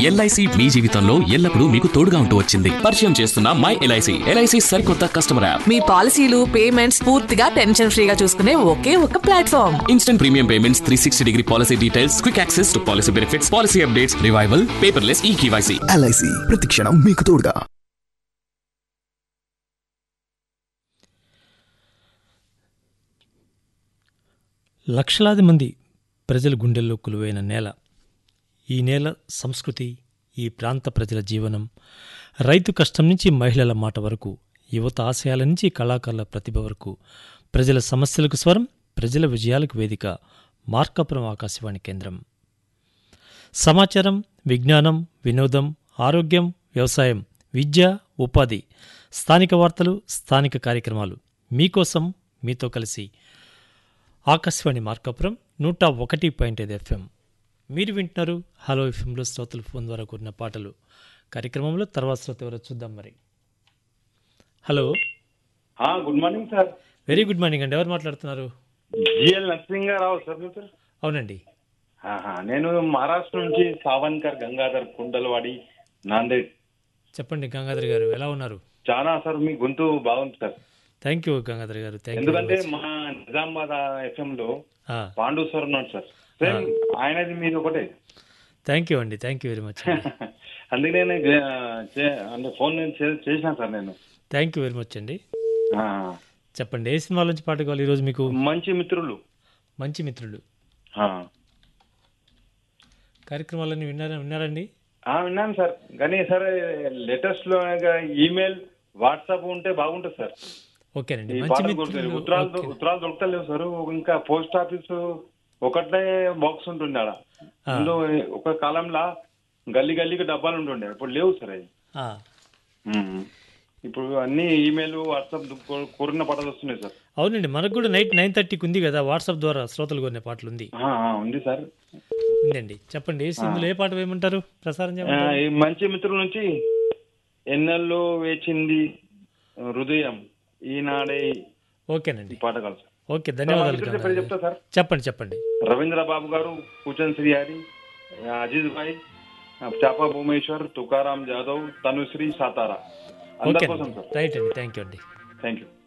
LIC మీ జీవితంలో ఎల్లప్పుడూ మీకు తోడుగా ఉంటూ వచ్చింది పరిచయం చేస్తున్న మై ఎల్ఐసి ఎల్ఐసి సరికొత్త కస్టమర్ యాప్ మీ పాలసీలు పేమెంట్స్ పూర్తిగా టెన్షన్ ఫ్రీగా చూసుకునే ఒకే ఒక platform instant premium payments three sixty degree policy details quick access to policy benefits policy updates revival paperless e KYC LIC ప్రతిక్షణం మీకు తోడుగా లక్షలాది మంది ప్రజల గుండెల్లో కొలువైన నేల ఈ నేల సంస్కృతి ఈ ప్రాంత ప్రజల జీవనం రైతు కష్టం నుంచి మహిళల మాట వరకు యువత ఆశయాల నుంచి కళాకారుల ప్రతిభ వరకు ప్రజల సమస్యలకు స్వరం ప్రజల విజయాలకు వేదిక మార్కాపురం ఆకాశవాణి కేంద్రం సమాచారం విజ్ఞానం వినోదం ఆరోగ్యం వ్యవసాయం విద్య ఉపాధి స్థానిక వార్తలు స్థానిక కార్యక్రమాలు మీకోసం మీతో కలిసి ఆకాశవాణి మార్కాపురం నూట ఒకటి పాయింట్ ఐదు ఎఫ్ఎం మీరు వింటున్నారు హలో ఎఫ్ఎంలో శ్రోతలు ఫోన్ ద్వారా కూడిన పాటలు కార్యక్రమంలో తర్వాత శ్రోత ఎవరో చూద్దాం మరి హలో ఆ, good morning sir very good morning అండి ఎవరు మాట్లాడుతున్నారు జిఎల్ నరసింహారావు సార్ మీరు సార్ అవునండి ఆహా, నేను మహారాష్ట్ర నుంచి సావన్కర్ గంగాధర్ కుండలవాడి నాందేడ్ చెప్పండి గంగాధర్ గారు ఎలా ఉన్నారు చాలా సార్ మీ గొంతు బాగుంది సార్ థ్యాంక్ యూ గంగాధర్ గారు థ్యాంక్ యూ ఎందుకంటే మా నిజామాబాద్ ఎఫ్ఎం లో పాండు సార్ ఉన్నాడు సార్ సేమ్ ఆయనది మీది ఒకటే థ్యాంక్ యూ అండి థ్యాంక్ యూ వెరీ మచ్ అందుకే నేను ఆ, చే- అంటే ఫోన్ నేను చే- చేసిన సార్ నేను థ్యాంక్ యూ వెరీ మచ్ అండి ఆ, చెప్పండి ఏ సినిమాల నుంచి పాట కావాలి ఈరోజు మీకు మంచి మిత్రులు మంచి మిత్రులు ఆ. కార్యక్రమాలన్నీ విన్నారా విన్నారండి ఆ, విన్నాను సార్ కానీ సార్ లేటెస్ట్ లో ఈమెయిల్ వాట్సాప్ ఉంటే బాగుంటుంది సార్ ఓకేనండి ఈ మంచి పాటలు మిత్రులు దొరకలేదు ఉత్తరాలు ఓకే. ఉత్తరాలు దొరకలేవు సార్ ఇంకా పోస్ట్ ఆఫీస్ ఒకటే బాక్స్ ఉంటుండే ఆడ ఆ. అందులో ఒక కాలంలో గల్లీ గల్లీకి డబ్బాలు ఉంటుండే ఇప్పుడు లేవు సార్ అవి ఆ, ఇప్పుడు అన్ని ఈమెయిల్ వాట్సాప్ కోరిన పాటలు వస్తున్నాయి సార్ అవునండి మనకు కూడా నైట్ నైన్ థర్టీకి ఉంది కదా వాట్సాప్ ద్వారా శ్రోతలు కొనే పాటలు ఉంది ఆ, ఆ, ఉంది సార్ ఉందండి చెప్పండి ఏ సినిమాలో ఏ పాట వేయమంటారు ప్రసారం ఆ, చేయమంటారు ఈ మంచి మిత్రుల నుంచి ఎన్నెల్లో వేచింది హృదయం ఈనాడే ఓకేనండి ఈ పాట కాదు సార్ ఓకే సార్, మా ధన్యవాదాలు మిత్రుల గంగాధర్ పేరు గారు. చెప్తా సార్ చెప్పండి చెప్పండి రవీంద్ర బాబు గారు పూచన్ శ్రీహరి అజిత్ భాయ్ చాపా భూమేశ్వర్ తుకారాం జాదవ్ తనుశ్రీ సాతారా అందరి కోసం ఓకే సార్ రైట్ అండి థ్యాంక్ యూ అండి థ్యాంక్ యూ